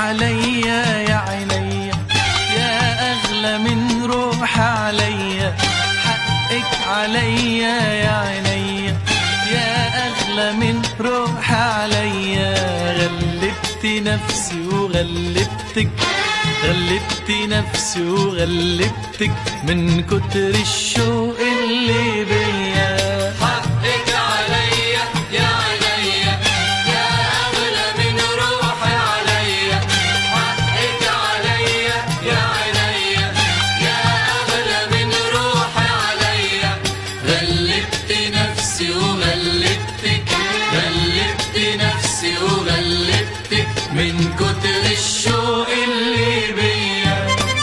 عليا يا عينيا يا أغلى من روح عليا حقك عليا يا عينيا يا أغلى من روح عليا غلبت نفسي وغلبتك غلبت نفسي وغلبتك من كتر الشوق اللي بيا حقك عليا يا عينيا يا أغلى من روحي عليا حقك عليا يا عينيا يا أغلى من روحي عليا غلبت نفسي وغلبتك غلبت نفسي وغلبتك من كتر الشوق اللي بيا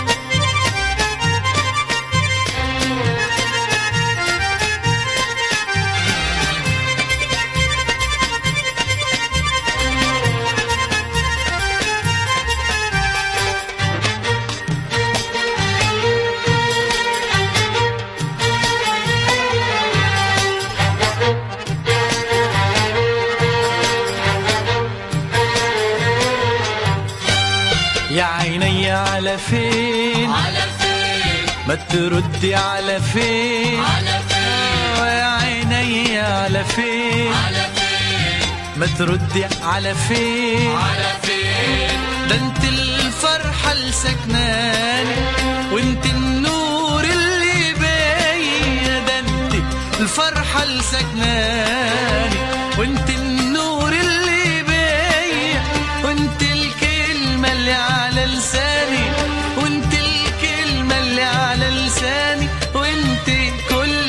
يا عيني على فين على فين ما تردي على فين على فين آه، يا عيني على فين على فين ما تردي على فين على فين ده انت الفرحة السكناني وانت النور اللي بيا ده انت الفرحة السكناني وانت النور اللي بيا وانت الكلمة اللي على لساني وانت الكلمة اللي على لساني وانت كل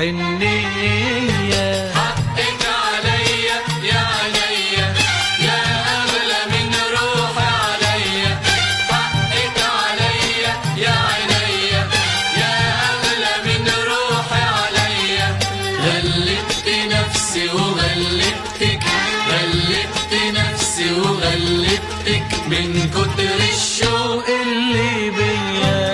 الحنية حقك عليا يا عينيا يا أغلى من روحي عليا حقك عليا يا عينيا يا أغلى من روحي عليا غلبت نفسي وغلبتك غلبت نفسي وغلبتك من كتر الشوق اللي بيا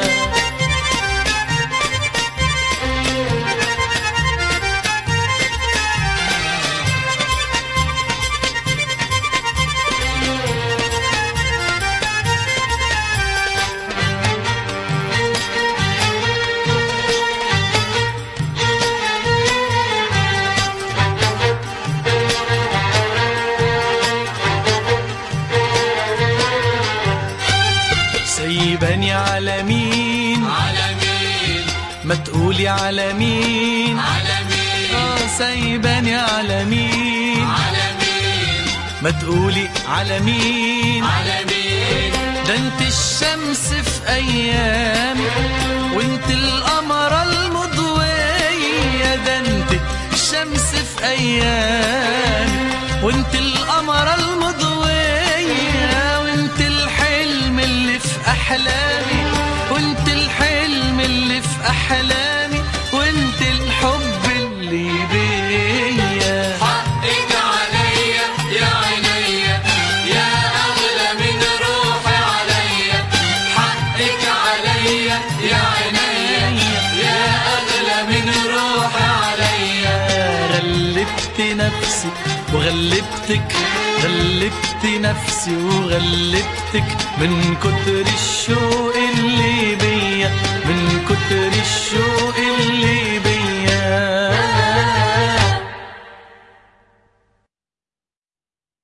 سيباني على مين على مين ما تقولي على مين على مين آه سايباني على مين على مين ما تقولي على مين على مين ده انت الشمس في ايامي وانت القمر المضوية ده انت الشمس في ايامي وانت القمر المضوية وانت الحلم اللي في احلامي وانت الحلم اللي في احلامي وانت الحب اللي بيا حقك عليا يا عينيا يا أغلى من روحي عليا حقك عليا يا عينيا يا أغلى من روحي عليا غلبت نفسي وغلبتك غلبت نفسي وغلبتك من كتر الشوق اللي بيا من كتر الشوق اللي